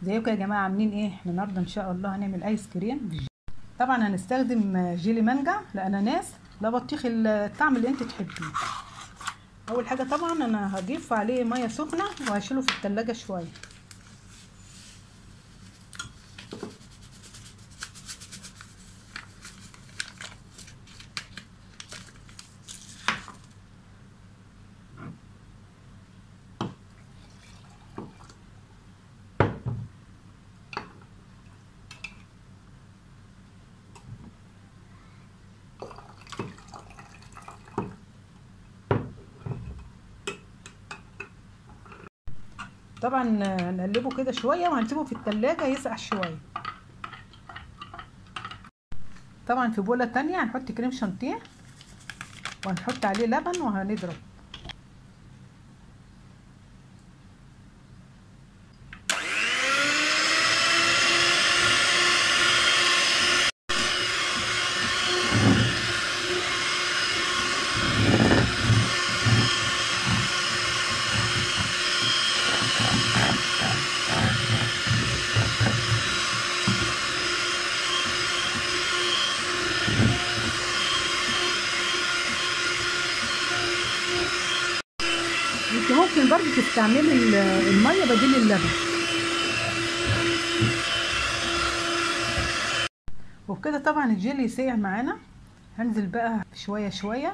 ازيكم يا جماعه عاملين ايه احنا النهارده ان شاء الله هنعمل ايس كريم بالج- طبعا هنستخدم جيلي مانجا لاناناس لا بطيخ الطعم اللي انت تحبيه اول حاجه طبعا انا هضيف عليه ميه سخنه وهشيله في التلاجة شويه طبعا هنقلبه كده شويه وهنسيبه في التلاجة يسقع شويه طبعا في بوله تانية هنحط كريم شانتيه وهنحط عليه لبن وهنضرب انت ممكن برضه تستعملي الميه بديل اللبن وبكده طبعا الجيلي سيح معانا هنزل بقى شويه شويه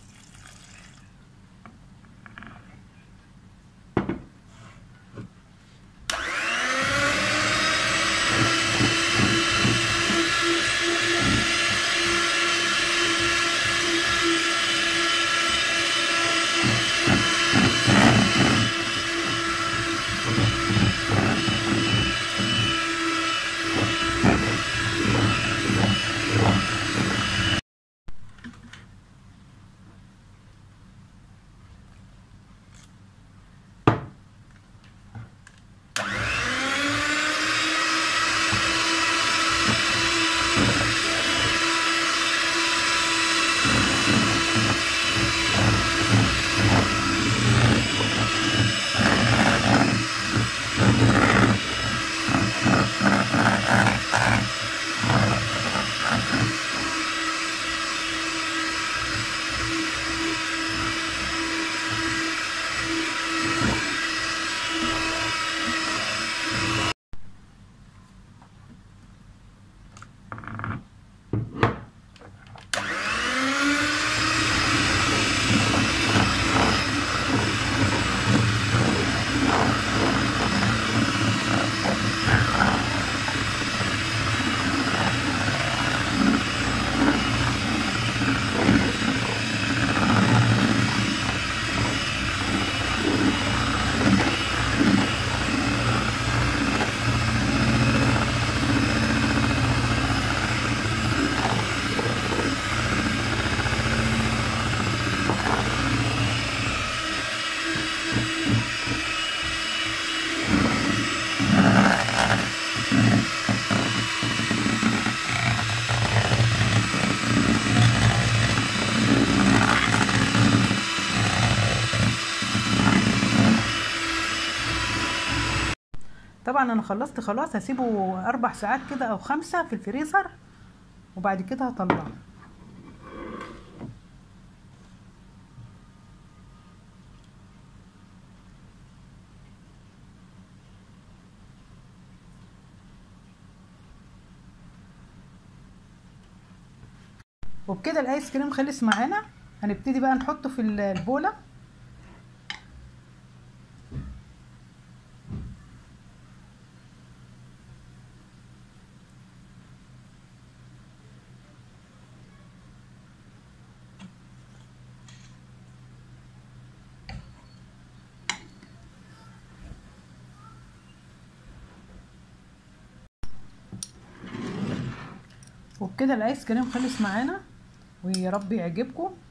طبعا انا خلصت خلاص هسيبه اربع ساعات كده او خمسة في الفريزر وبعد كده هطلعه وبكده الايس كريم خلص معانا هنبتدي بقى نحطه في البوله وبكده الايس كريم خلص معانا ويا رب يعجبكم